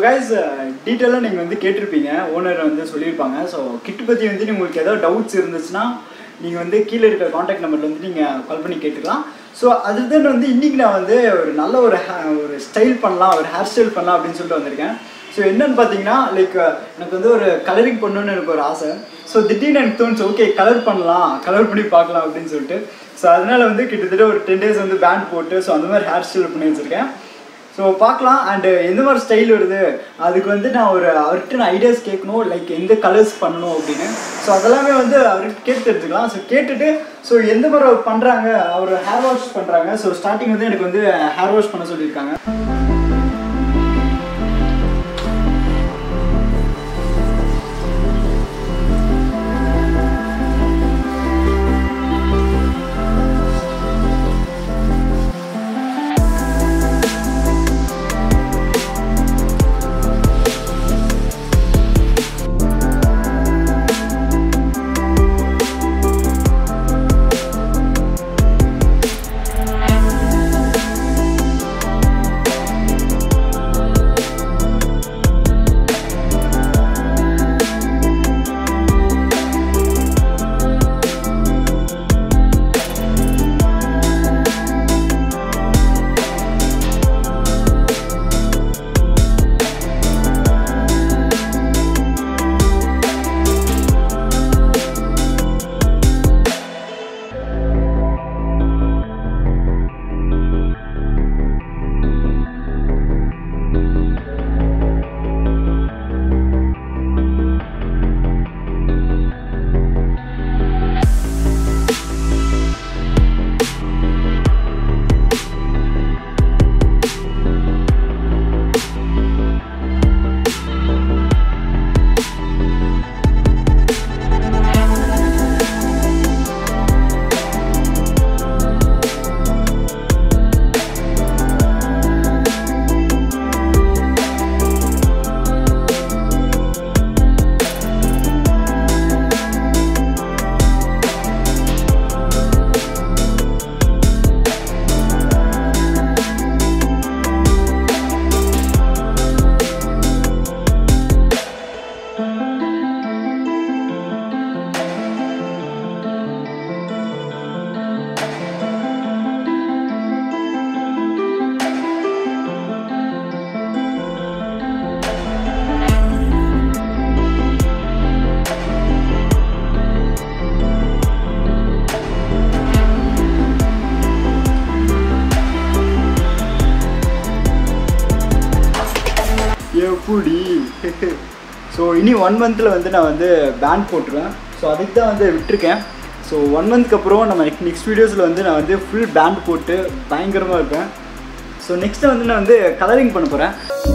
guys டீட்டெயிலாக நீங்கள் வந்து கேட்டிருப்பீங்க ஓனர் வந்து சொல்லியிருப்பாங்க ஸோ கிட் பற்றி வந்து உங்களுக்கு ஏதாவது டவுட்ஸ் இருந்துச்சுன்னா நீங்கள் வந்து கீழே இருக்கிற காண்டாக்ட் நம்பரில் வந்து நீங்கள் கால் பண்ணி கேட்டுக்கலாம் ஸோ அதுதான் வந்து இன்றைக்கி நான் வந்து ஒரு நல்ல ஒரு ha- ஒரு ஸ்டைல் பண்ணலாம் ஒரு ஹேர் ஸ்டைல் பண்ணலாம் அப்படின்னு சொல்லிட்டு வந்திருக்கேன் ஸோ என்னன்னு பார்த்தீங்கன்னா லைக் எனக்கு வந்து ஒரு கலரிங் பண்ணணும்னு எனக்கு ஒரு ஆசை ஸோ திடீர்னு எனக்கு தோணுச்சு ஓகே கலர் பண்ணலாம் கலர் பண்ணி பார்க்கலாம் அப்படின்னு சொல்லிட்டு ஸோ அதனால வந்து கிட்டத்தட்ட ஒரு டென் டேஸ் வந்து பேண்ட் போட்டு ஸோ அந்த மாதிரி ஹேர் ஸ்டைல் பண்ணி வச்சுருக்கேன் ஸோ பார்க்கலாம் அண்டு எந்த மாதிரி ஸ்டைல் வருது அதுக்கு வந்து நான் ஒரு அவர்கிட்ட நான் ஐடியாஸ் கேட்கணும் லைக் எந்த கலர்ஸ் பண்ணணும் அப்படின்னு ஸோ அதெல்லாமே வந்து அவர்கிட்ட கேட்டு தெரிஞ்சுக்கலாம் ஸோ கேட்டுட்டு ஸோ எந்த மாதிரி அவர் பண்ணுறாங்க அவர் ஹேர் வாஷ் பண்ணுறாங்க ஸோ ஸ்டார்டிங் வந்து எனக்கு வந்து ஹேர் வாஷ் பண்ண சொல்லியிருக்காங்க எப்படி ஸோ இனி ஒன் மந்தில் வந்து நான் வந்து பேண்ட் போட்டுருவேன் ஸோ அதுக்கு தான் வந்து விட்டுருக்கேன் ஸோ ஒன் மந்த்க்கு அப்புறம் நம்ம நெக்ஸ்ட் வீடியோஸில் வந்து நான் வந்து ஃபுல் பேண்ட் போட்டு பயங்கரமாக இருப்பேன் ஸோ நெக்ஸ்ட்டு வந்து நான் வந்து கலரிங் பண்ண போகிறேன்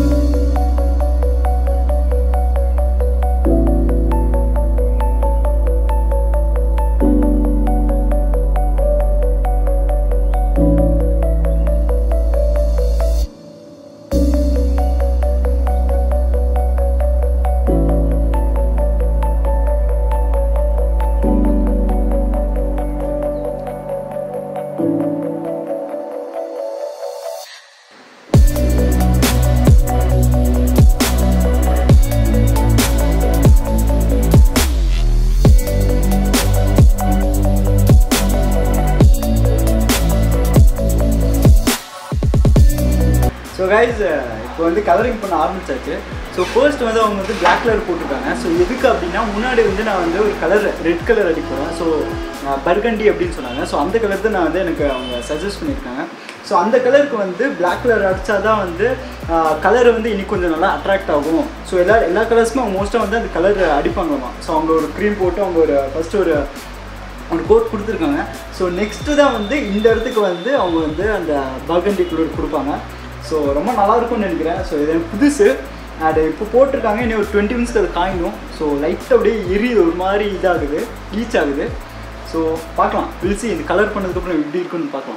ஸோ கைஸ் இப்போ வந்து கலரிங் பண்ண ஆரம்பிச்சாச்சு ஸோ ஃபர்ஸ்ட் வந்து அவங்க வந்து Black கலர் போட்டிருக்காங்க ஸோ எதுக்கு அப்படின்னா முன்னாடி வந்து நான் வந்து ஒரு கலர் ரெட் கலர் அடிக்க போகிறேன் ஸோ பர்கண்டி அப்படின்னு சொன்னாங்க ஸோ அந்த கலர் தான் நான் வந்து எனக்கு அவங்க சஜஸ்ட் பண்ணியிருக்காங்க ஸோ அந்த கலருக்கு வந்து Black கலர் அடித்தா தான் வந்து கலர் வந்து இன்னும் கொஞ்சம் நல்லா அட்ராக்ட் ஆகும் ஸோ எல்லா எல்லா கலர்ஸுமே அவங்க மோஸ்ட்டாக வந்து அந்த கலர் அடிப்பாங்களாமா ஸோ அவங்க ஒரு க்ரீம் போட்டு அவங்க ஒரு ஃபஸ்ட்டு ஒரு ஒரு கோட் கொடுத்துருக்காங்க ஸோ நெக்ஸ்ட்டு தான் வந்து இந்த இடத்துக்கு வந்து அவங்க வந்து அந்த பர்கண்டி கலர் கொடுப்பாங்க ஸோ ரொம்ப நல்லா இருக்கும்னு நினைக்கிறேன் ஸோ இது எனக்கு புதுசு அது இப்போ போட்டிருக்காங்க இன்னும் ஒரு டுவெண்ட்டி மினிட்ஸ்க்கு அது காயணும் ஸோ லைட்டாக அப்படியே எரியுது ஒரு மாதிரி இதாகுது ஈச் ஆகுது ஸோ பார்க்கலாம் வில்சி இந்த கலர் பண்ணதுக்கப்புறம் எப்படி இருக்குன்னு பார்க்கலாம்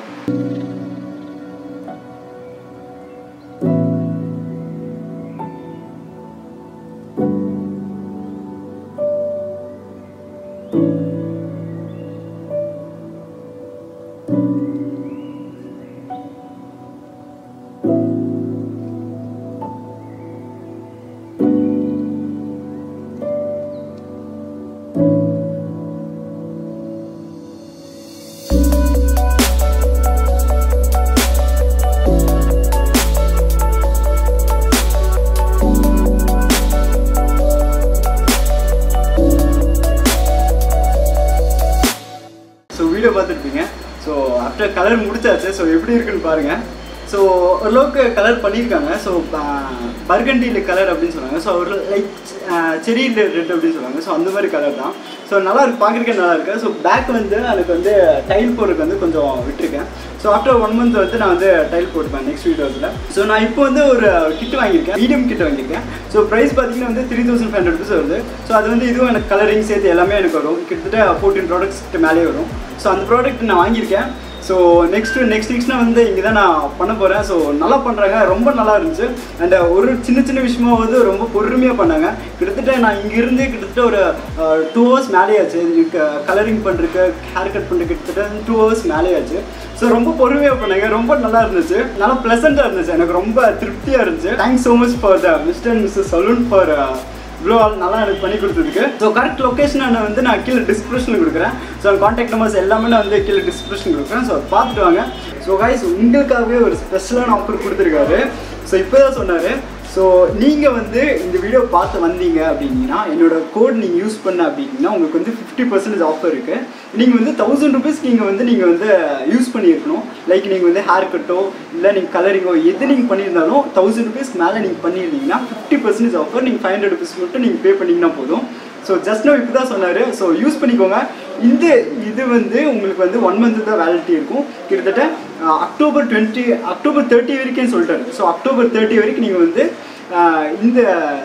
வீடியோ பார்த்துருப்பீங்க ஸோ ஆஃப்டர் கலர் முடிச்சாச்சு ஸோ எப்படி இருக்குன்னு பாருங்கள் ஸோ ஓரளவுக்கு கலர் பண்ணியிருக்காங்க ஸோ பர்கண்டியில் கலர் அப்படின்னு சொன்னாங்க ஸோ ஒரு லைக் செரி ரெட் அப்படின்னு சொல்லுவாங்க ஸோ அந்த மாதிரி கலர் தான் ஸோ நல்லா இருக்கு பார்க்குறதுக்கே நல்லா இருக்கு ஸோ பேக் வந்து எனக்கு வந்து டைல் போடுறதுக்கு வந்து கொஞ்சம் விட்டுருக்கேன் ஸோ ஆஃப்டர் ஒன் மந்த் வந்து நான் வந்து டைல் போட்டுப்பேன் நெக்ஸ்ட் வீடியோஸில் ஸோ நான் இப்போ வந்து ஒரு கிட் வாங்கியிருக்கேன் மீடியம் கிட் வாங்கியிருக்கேன் ஸோ ப்ரைஸ் பார்த்தீங்கன்னா வந்து three thousand five hundred rupees வருது ஸோ அது வந்து இதுவும் எனக்கு கலரிங் சேர்த்து எல்லாமே எனக்கு வரும் கிட்டத்தட்ட ஃபோர்டீன் ப்ராடக்ட்ஸ் மேலே வரும் ஸோ அந்த ப்ராடக்ட் நான் வாங்கியிருக்கேன் ஸோ நெக்ஸ்ட் நெக்ஸ்ட் வீக்ஸ்னால் வந்து இங்கே தான் நான் பண்ண போகிறேன் ஸோ நல்லா பண்ணுறாங்க ரொம்ப நல்லா இருந்துச்சு அண்ட் ஒரு சின்ன சின்ன விஷயமா வந்து ரொம்ப பொறுமையாக பண்ணாங்க கிட்டத்தட்ட நான் இங்கேருந்து கிட்டத்தட்ட ஒரு டூ ஹவர்ஸ் மேலே ஆச்சு கலரிங் பண்ணுறதுக்கு ஹேர் கட் பண்ணுறதுக்கு கிட்டத்தட்ட டூ ஹவர்ஸ் மேலே ஆச்சு ஸோ ரொம்ப பொறுமையாக பண்ணாங்க ரொம்ப நல்லா இருந்துச்சு நல்லா ப்ளசண்ட்டாக இருந்துச்சு எனக்கு ரொம்ப திருப்தியாக இருந்துச்சு thanks so much for the Mr and Mrs Salon for இவ்வளோ ஆள் நல்லா எனக்கு பண்ணி கொடுத்ததுக்கு ஸோ கரெக்ட் லொக்கேஷன் வந்து நான் கீழே டிஸ்கிரிப்ஷனில் கொடுக்குறேன் ஸோ காண்டாக்ட் நம்பர்ஸ் எல்லாமே நான் வந்து கீழே டிஸ்கிரிப்ஷன் கொடுக்குறேன் ஸோ பார்த்துட்டு வாங்க ஸோ கைஸ் உங்களுக்காகவே ஒரு ஸ்பெஷலான ஆஃபர் கொடுத்துருக்காரு ஸோ இப்போ தான் சொன்னார் ஸோ நீங்கள் வந்து இந்த வீடியோ பார்த்து வந்தீங்க அப்படின்னா என்னோட கோட் நீங்கள் யூஸ் பண்ண அப்படின்னா உங்களுக்கு வந்து ஃபிஃப்டி பர்சன்டேஜ் ஆஃபர் இருக்குது நீங்கள் வந்து தௌசண்ட் ருபீஸ் நீங்கள் வந்து நீங்கள் வந்து யூஸ் பண்ணியிருக்கணும் லைக் நீங்கள் வந்து ஹேர் கட்டோ இல்லை நீங்கள் கலரிங்கோ எது நீங்கள் பண்ணியிருந்தாலும் தௌசண்ட் ருபீஸ்க்கு மேலே நீங்கள் பண்ணியிருந்தீங்கன்னா ஃபிஃப்டி பர்சன்டேஜ் ஆஃபர் நீங்கள் ஃபைவ் ஹண்ட்ரட் ருபீஸ் மட்டும் நீங்கள் பே பண்ணிங்கன்னா போதும் ஸோ ஜஸ்ட் நோ இப்போ தான் சொன்னார் ஸோ யூஸ் பண்ணிக்கோங்க இந்த இது வந்து உங்களுக்கு வந்து ஒன் மந்த் தான் வேலிட்டி இருக்கும் கிட்டத்தட்ட ah, October twenty October thirty வரைக்கும் சொல்லிட்டாரு ஸோ அக்டோபர் தேர்ட்டி வரைக்கும் நீங்கள் வந்து அஹ், இந்த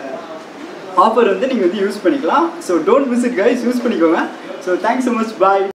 ஆஃபர் வந்து நீங்கள் வந்து யூஸ் பண்ணிக்கலாம் so don't miss it guys use பண்ணிக்கோங்க ஸோ தேங்க்ஸ் ஸோ மச் பாய்